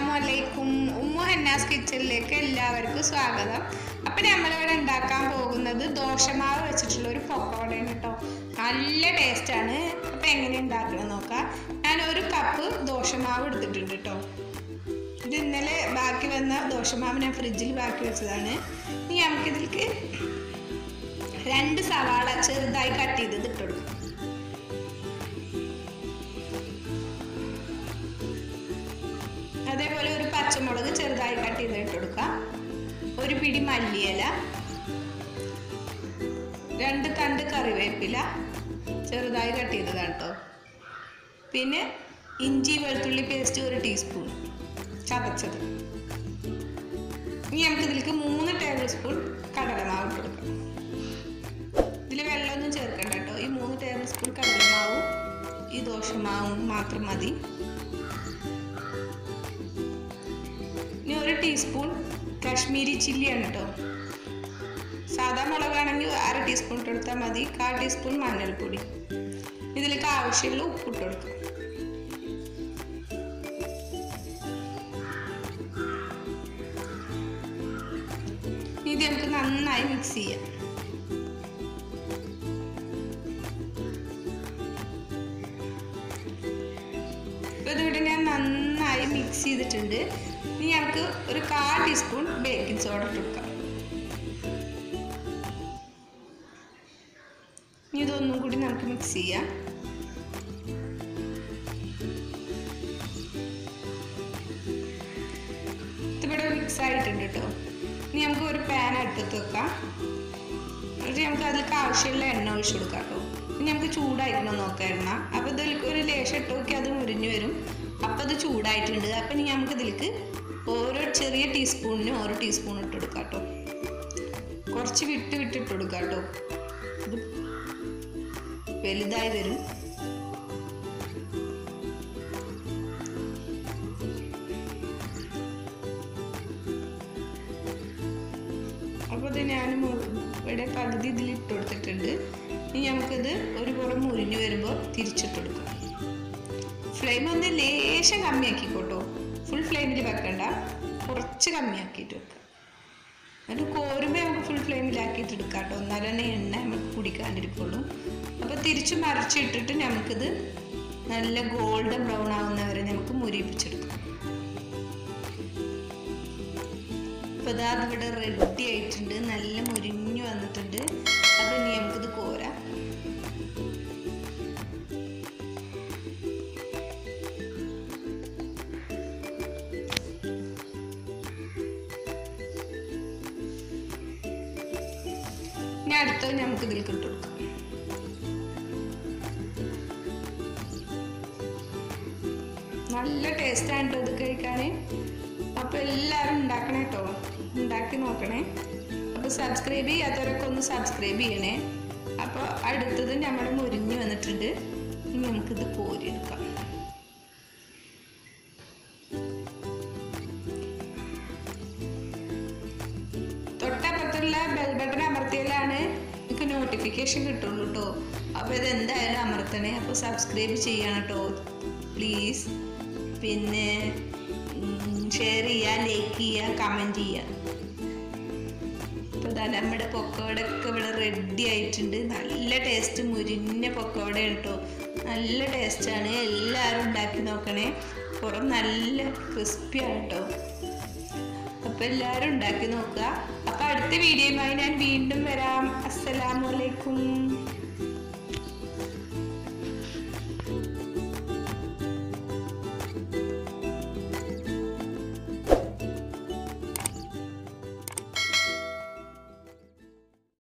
അസ്സലാമലൈക്കും ഉമ്മു ഹന്നാസ് കിച്ചണിലേക്ക് എല്ലാവർക്കും സ്വാഗതം അപ്പം നമ്മളിവിടെ ഉണ്ടാക്കാൻ പോകുന്നത് ദോശമാവ് വെച്ചിട്ടുള്ള ഒരു പക്കോടയാണ് കേട്ടോ നല്ല ടേസ്റ്റാണ് അപ്പം എങ്ങനെ ഉണ്ടാക്കണം നോക്കാം ഞാൻ ഒരു കപ്പ് ദോശമാവ് എടുത്തിട്ടുണ്ട് കേട്ടോ ഇത് ഇന്നലെ ബാക്കി വന്ന ദോശമാവ് ഞാൻ ഫ്രിഡ്ജിൽ ബാക്കി വെച്ചതാണ് ഇനി നമുക്കിതിലേക്ക് രണ്ട് സവാള ചെറുതായി കട്ട് ചെയ്തത് ഇട്ട് കൊടുക്കാം അതേപോലെ ഒരു പച്ചമുളക് ചെറുതായി കട്ട് ചെയ്ത് ഇട്ട് കൊടുക്കാം ഒരു പിടി മല്ലിയില രണ്ട് തണ്ട് കറിവേപ്പില ചെറുതായി കട്ട് ചെയ്തതാണ് കേട്ടോ പിന്നെ ഇഞ്ചി വെളുത്തുള്ളി പേസ്റ്റ് ഒരു ടീസ്പൂൺ ചതച്ചത് ഇനി നമുക്ക് ഇതിലേക്ക് മൂന്ന് ടേബിൾ സ്പൂൺ കടലമാവ് ഇട്ട് കൊടുക്കാം ഇതിൽ വെള്ളമൊന്നും ചേർക്കണ്ട കേട്ടോ ഈ മൂന്ന് ടേബിൾ സ്പൂൺ കടലമാവും ഈ ദോശമാവും മാത്രം മതി ഇനി ഒരു ടീസ്പൂൺ കാശ്മീരി ചില്ലിയാണ് കേട്ടോ സാധാ മുളകാണെങ്കിൽ അര ടീസ്പൂൺ ഇട്ട് കൊടുത്താൽ മതി കാൽ ടീസ്പൂൺ മഞ്ഞൾപ്പൊടി ഇതിലേക്ക് ആവശ്യമുള്ള ഉപ്പ് ഇട്ട് കൊടുക്കും ഇത് നമുക്ക് നന്നായി മിക്സ് ചെയ്യാം ഇപ്പോൾ ഇതിവിടെ ഞാൻ നന്നായി മിക്സ് ചെയ്തിട്ടുണ്ട് ഇനി നമുക്ക് ഒരു കാൽ ടീസ്പൂൺ ബേക്കിംഗ് സോഡ ഇട്ട് കൊടുക്കാം ഇനി ഇതൊന്നും കൂടി നമുക്ക് മിക്സ് ചെയ്യാം ഇതിവിടെ മിക്സ് ആയിട്ടുണ്ട് കേട്ടോ ഇനി നമുക്ക് ഒരു പാൻ അടുപ്പത്ത് വെക്കാം എന്നിട്ട് നമുക്ക് അതിലേക്ക് ആവശ്യമുള്ള എണ്ണ ഒഴിച്ചു കൊടുക്കാം കേട്ടോ ഇനി നമുക്ക് ചൂടായിരിക്കണം നോക്കാം എണ്ണ അപ്പോൾ ഇതിലേക്ക് ഒരു ലേശം ഇട്ട് നോക്കി അത് മുരിഞ്ഞു വരും അപ്പോൾ അത് ചൂടായിട്ടുണ്ട് അപ്പം ഇനി നമുക്ക് ഇതിലേക്ക് ഓരോ ചെറിയ ടീസ്പൂണിന് ഓരോ ടീസ്പൂൺ ഇട്ട് കൊടുക്കാം കേട്ടോ കുറച്ച് വിട്ട് വിട്ട് ഇട്ട് കൊടുക്കാം കേട്ടോ ഇത് വലുതായി വരും അപ്പോൾ ഇത് ഞാൻ ഇവിടെ പകുതി ഇതിൽ ഇട്ട് കൊടുത്തിട്ടുണ്ട് ഇനി നമുക്കിത് ഒരു പുറം മുരിഞ്ഞ് വരുമ്പോൾ തിരിച്ചിട്ട് കൊടുക്കാം ഫ്ലെയിം ഒന്ന് ലേശം കമ്മിയാക്കിക്കോട്ടോ ഫുൾ ഫ്ലെയിമിൽ വെക്കണ്ട കുറച്ച് കമ്മിയാക്കിയിട്ട് വെക്കാം എന്നിട്ട് കോരുമ്പോൾ നമുക്ക് ഫുൾ ഫ്ലെയിമിലാക്കിയിട്ട് എടുക്കാം കേട്ടോ എന്നാലും തന്നെ എണ്ണ നമുക്ക് കുടിക്കാണ്ടിരിക്കുള്ളൂ അപ്പോൾ തിരിച്ച് മറിച്ചിട്ടിട്ട് നമുക്കിത് നല്ല ഗോൾഡൻ ബ്രൗൺ ആവുന്നവരെ നമുക്ക് മുരിപ്പിച്ചെടുക്കാം അപ്പോൾ ഇതാ ഇവിടെ റെഡി ആയിട്ടുണ്ട് നല്ല മുരിഞ്ഞു വന്നിട്ടുണ്ട് അപ്പോൾ ഇനി നമുക്കിത് കോരാം ഇനി അടുത്തത് നമുക്ക് ഇതിലേക്ക് ഇട്ട് കൊടുക്കാം നല്ല ടേസ്റ്റാണ് കേട്ടോ ഇത് കഴിക്കാൻ അപ്പോൾ എല്ലാവരും ഉണ്ടാക്കണേ കേട്ടോ ഉണ്ടാക്കി നോക്കണേ അപ്പോൾ സബ്സ്ക്രൈബ് ചെയ്യാത്തവരൊക്കെ ഒന്ന് സബ്സ്ക്രൈബ് ചെയ്യണേ അപ്പോൾ അടുത്തത് നമ്മുടെ മുരിഞ്ഞ് വന്നിട്ടുണ്ട് ഇനി നമുക്കിത് കോരിയെടുക്കാം തൊട്ടപ്പുറത്തുള്ള ബെൽ ബട്ടൺ അമർത്തിയാലാണ് നിങ്ങൾക്ക് നോട്ടിഫിക്കേഷൻ കിട്ടുള്ളൂ കേട്ടോ അപ്പോൾ ഇത് എന്തായാലും അമർത്തണേ അപ്പോൾ സബ്സ്ക്രൈബ് ചെയ്യണം കേട്ടോ പ്ലീസ് പിന്നെ ഷെയർ ചെയ്യുക ലൈക്ക് ചെയ്യുക കമൻറ്റ് ചെയ്യുക അപ്പോൾ ഇതാ നമ്മുടെ പൊക്കോടൊക്കെ ഇവിടെ റെഡി ആയിട്ടുണ്ട് നല്ല ടേസ്റ്റ് മുരിഞ്ഞ പൊക്കോടയാണ് കേട്ടോ നല്ല ടേസ്റ്റാണ് എല്ലാവരും ഉണ്ടാക്കി നോക്കണേ പുറം നല്ല ക്രിസ്പിയാണ് കേട്ടോ അപ്പോൾ എല്ലാവരും ഉണ്ടാക്കി നോക്കുക അപ്പോൾ അടുത്ത വീഡിയോയുമായി ഞാൻ വീണ്ടും വരാം അസ്സലാമലൈക്കും